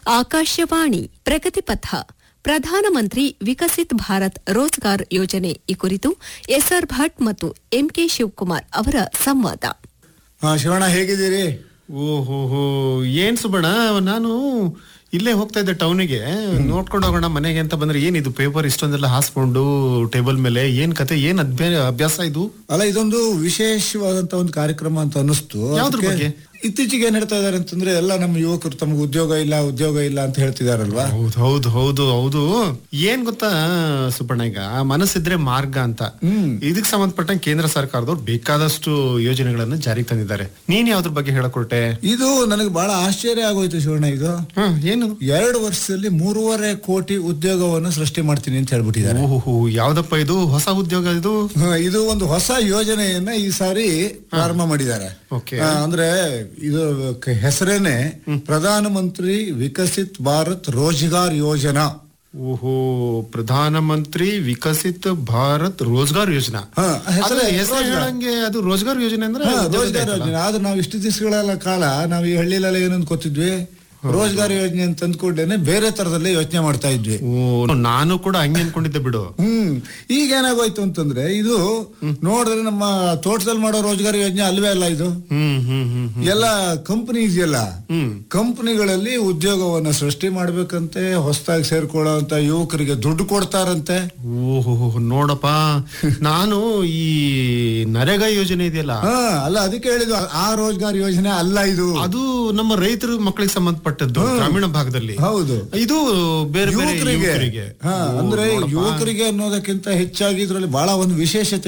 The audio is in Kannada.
ಆಕಾಶವಾಣಿ ಪ್ರಗತಿ ಪಥ ಪ್ರಧಾನಮಂತ್ರಿ ವಿಕಸಿತ್ ಭಾರತ್ ರೋಜ್ಗಾರ್ ಯೋಜನೆ ಈ ಕುರಿತು ಎಸ್ಆರ್ ಭಟ್ ಮತ್ತು ಎಂಕೆ ಶಿವಕುಮಾರ್ ಅವರ ಸಂವಾದ ಹಾ ಶಿವಣ್ಣ ಹೇಗಿದ್ದೀರಿ ಓಹೋ ಏನ್ ಸುಬಣ್ಣ ನಾನು ಇಲ್ಲೇ ಹೋಗ್ತಾ ಇದ್ದೆ ಟೌನಿಗೆ ನೋಡ್ಕೊಂಡು ಹೋಗೋಣ ಮನೆಗೆ ಅಂತ ಬಂದ್ರೆ ಏನಿದು ಪೇಪರ್ ಇಷ್ಟೊಂದೆಲ್ಲ ಹಾಸ್ಕೊಂಡು ಟೇಬಲ್ ಮೇಲೆ ಏನ್ ಕತೆ ಏನ್ ಅಭ್ಯ- ಅಭ್ಯಾಸ ಇದು ಅಲ್ಲ ಇದೊಂದು ವಿಶೇಷವಾದಂತ ಒಂದು ಕಾರ್ಯಕ್ರಮ ಅಂತ ಅನಿಸ್ತು ಯಾವ್ದ್ರ ಅದಕ್ಕೆ ಬಗ್ಗೆ? ಇತ್ತೀಚೆಗೆ ಏನ್ ಹೇಳ್ತಾ ಇದಾರೆ ಅಂತಂದ್ರೆ ಎಲ್ಲ ನಮ್ಮ ಯುವಕರು ತಮಗೆ ಉದ್ಯೋಗ ಇಲ್ಲ ಉದ್ಯೋಗ ಇಲ್ಲ ಅಂತ ಹೇಳ್ತಿದಾರಲ್ವಾ ಹೌದು ಹೌದು ಹೌದು ಹೌದು ಏನ್ ಗೊತ್ತಾ ಸುಬ್ಬಣ್ಣ ಈಗ ಮನಸ್ಸಿದ್ರೆ ಮಾರ್ಗ ಅಂತ ಇದಕ್ ಸಂಬಂಧಪಟ್ಟಂಗೆ ಕೇಂದ್ರ ಸರ್ಕಾರದವ್ರು ಬೇಕಾದಷ್ಟು ಯೋಜನೆಗಳನ್ನ ಜಾರಿಗೆ ತಂದಿದ್ದಾರೆ ನೀನ್ ಯಾವ್ದ್ರ ಬಗ್ಗೆ ಹೇಳಕೊಟ್ಟೆ ಇದು ನನಗೆ ಬಹಳ ಆಶ್ಚರ್ಯ ಆಗೋಯ್ತು ಶಿವಣ್ಣ ಇದು ಹ್ಮ್ ಏನು ಎರಡು ವರ್ಷದಲ್ಲಿ ಮೂರುವರೆ ಕೋಟಿ ಉದ್ಯೋಗವನ್ನು ಸೃಷ್ಟಿ ಮಾಡ್ತೀನಿ ಅಂತ ಹೇಳ್ಬಿಟ್ಟಿದ್ದಾರೆ ಓಹೋ ಯಾವ್ದಪ್ಪ ಇದು ಹೊಸ ಉದ್ಯೋಗ ಇದು ಹ, ಇದು ಒಂದು ಹೊಸ ಯೋಜನೆಯನ್ನ ಈ ಸಾರಿ ಪ್ರಾರಂಭ ಮಾಡಿದ್ದಾರೆ Okay. ಆ, ಅಂದ್ರೆ ಇದು ಕ- ಹೆಸರೇನೆ ಪ್ರಧಾನ ಮಂತ್ರಿ ವಿಕಸಿತ್ ಭಾರತ್ ರೋಜ್ಗಾರ್ ಯೋಜನಾ ಓಹೋ ಪ್ರಧಾನ ಮಂತ್ರಿ ವಿಕಸಿತ್ ಭಾರತ್ ರೋಜ್ಗಾರ್ ಯೋಜನಾ ಹಾ, ಹೆಸರೇ ಅದ್ರ ಹೆಸರು ರೋಜ್ಗಾರ್. ಹೇಳಂಗೆ ಅದು ರೋಜ್ಗಾರ್ ಯೋಜನೆ ಅಂದ್ರೆ ಹಾ, ಉದ್ಯೋಗದ ರೋಜ್ಗಾರ್ ಹೆಸರಾ? ಯೋಜನೆ ಆದ್ರೆ ನಾವು ಇಷ್ಟು ದಿವಸಗಳೆಲ್ಲ ಕಾಲ ನಾವು ಈ ಹಳ್ಳಿಲೆಲ್ಲ ಏನು ಅನ್ಕೋತಿದ್ವಿ ರೋಜ್ಗಾರ್ ಯೋಜನೆ ಅಂತ ಅಂದ್ಕೊಂಡೇನೆ ಬೇರೆ ತರದಲ್ಲೇ ಯೋಚನೆ ಮಾಡ್ತಾ ಇದ್ವಿ ಓ ನಾನು ಕೂಡ ಹಂಗೆ ಅನ್ಕೊಂಡಿದ್ದೆ ಬಿಡು ಹ್ಮ್ ಈಗ ಏನಾಗೋಯ್ತು ಅಂತಂದ್ರೆ ಇದು ನೋಡಿದ್ರೆ ನಮ್ಮ ತೋಟದಲ್ಲಿ ಮಾಡೋ ರೋಜ್ಗಾರ್ ಯೋಜನೆ ಅಲ್ವೇ ಅಲ್ಲ ಇದು ಹ್ಮ್ ಹ್ಮ್ ಹ್ಮ್ ಹ್ಮ್. ಎಲ್ಲ ಕಂಪನಿ ಇದೆಯಲ್ಲ ಹ್ಮ್. ಕಂಪನಿಗಳಲ್ಲಿ ಉದ್ಯೋಗವನ್ನ ಸೃಷ್ಟಿ ಮಾಡ್ಬೇಕಂತೆ ಹೊಸದಾಗಿ ಸೇರ್ಕೊಳ್ಳೋಂತ ಯುವಕರಿಗೆ ದುಡ್ಡು ಕೊಡ್ತಾರಂತೆ ಓಹೋ ನೋಡಪ್ಪ ನಾನು ಈ ನರೇಗಾ ಯೋಜನೆ ಇದೆಯಲ್ಲ ಹಾ ಅಲ್ಲ ಅದಕ್ಕೆ ಹೇಳಿದ್ದು ಆ ರೋಜ್ಗಾರ್ ಯೋಜನೆ ಅಲ್ಲ ಇದು ಅದು ನಮ್ಮ ರೈತರ ಮಕ್ಕಳಿಗೆ ಸಂಬಂಧಪಟ್ಟದ್ದು ಗ್ರಾಮೀಣ ಭಾಗದಲ್ಲಿ ಹೌದು ಇದು ಬೇರೆ ಬೇರೆ ಯುವಕರಿಗೆ ಯುವಕರಿಗೆ ಹಾ ಓ, ಅಂದ್ರೆ ನೋಡಪ್ಪ. ಯುವಕರಿಗೆ ಅನ್ನೋದಕ್ಕಿಂತ ಹೆಚ್ಚಾಗಿ ಇದ್ರಲ್ಲಿ ಬಹಳ ಒಂದು ವಿಶೇಷತೆ